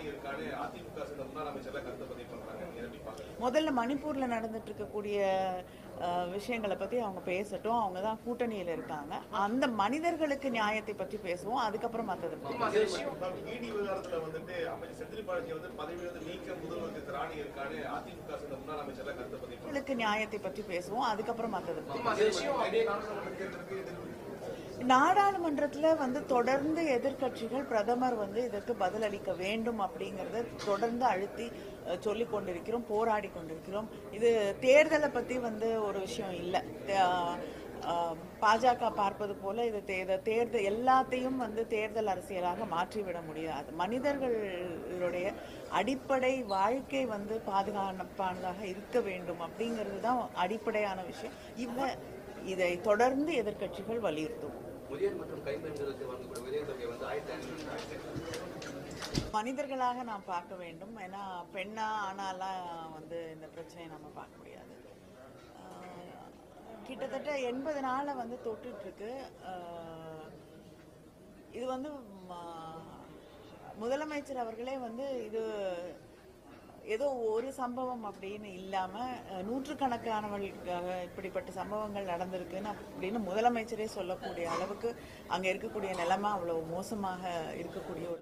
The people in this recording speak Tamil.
திராணி இருக்கான்னு அதிமுக சேர்ந்த முன்னாள் அமைச்சர்லாம் கருத்து பதிவு பண்றாங்க நீங்க எப்படி பாக்குறீங்க முதல்ல மணிப்பூர்ல நடந்துட்டு இருக்கக்கூடிய அஹ், விஷயங்களை பத்தி அவங்க பேசட்டும் அவங்க தான் கூட்டணியில இருக்காங்க அந்த மனிதர்களுக்கு நியாயத்தை பற்றி பேசுவோம் அதுக்கப்புறம் மத்ததை பத்தி இடி விவகாரத்துல வந்துட்டு அமைச்சர் செந்தில் பாலாஜி வந்து பதவியிலிருந்து நீக்க முதல்வருக்கு திராணி இருக்கான்னு அதிமுக சேர்ந்த முன்னாள் அமைச்சர்லாம் கருத்து பதிவு பண்றாங்க மனிதர்களுக்கு நியாயத்தை பற்றி பேசுவோம் அதுக்கப்புறம் மத்ததை பத்தி இதே விஷயம் அப்படியே நாடாளுமன்ற தேர்தலுக்கு எதிர்ப்பு நாடாளுமன்றத்துல வந்து தொடர்ந்து எதிர்க்கட்சிகள் பிரதமர் வந்து இதற்கு பதிலளிக்க வேண்டும் அப்படிங்கறத தொடர்ந்து அழுத்தி அஹ், சொல்லிக் கொண்டிருக்கிறோம் போராடி கொண்டிருக்கிறோம் இது தேர்தலை பத்தி வந்து ஒரு விஷயம் இல்லை பாஜக பார்ப்பது போல இது தே- இத தேர்தல் எல்லாத்தையும் வந்து தேர்தல் அரசியலாக மாற்றிவிட முடியாது மனிதர்களுடைய அடிப்படை வாழ்க்கை வந்து பாதுகாப்பானதாக இருக்க வேண்டும் அப்படிங்கிறது தான் அடிப்படையான விஷயம் இவ இதை தொடர்ந்து எதிர்க்கட்சிகள் வலியுறுத்தும் முதியோர் மற்றும் கைம்பெண்களுக்கு வழங்கக்கூடிய உதவித்தொகை வந்து ஆயிரத்தி ஐநூறு மனிதர்களாக நாம் பார்க்க வேண்டும் ஏன்னா பெண்ணா ஆனாலாம் வந்து இந்த பிரச்சனையை நம்ம பார்க்க முடியாது ஆஹ் கிட்டத்தட்ட எண்பது நாளை வந்து தொட்டுட்டு இருக்கு ஆஹ் இது வந்து ம- முதலமைச்சர் அவர்களே வந்து இது ஏதோ ஒரு சம்பவம் அப்படின்னு இல்லாம அஹ், நூற்றுக்கணக்கானவர்களுக்காக இப்படிப்பட்ட சம்பவங்கள் நடந்திருக்குன்னு அப்படின்னு முதலமைச்சரே சொல்லக்கூடிய அளவுக்கு அங்க இருக்கக்கூடிய நிலைமை அவ்வளவு மோசமாக இருக்கக்கூடிய ஒரு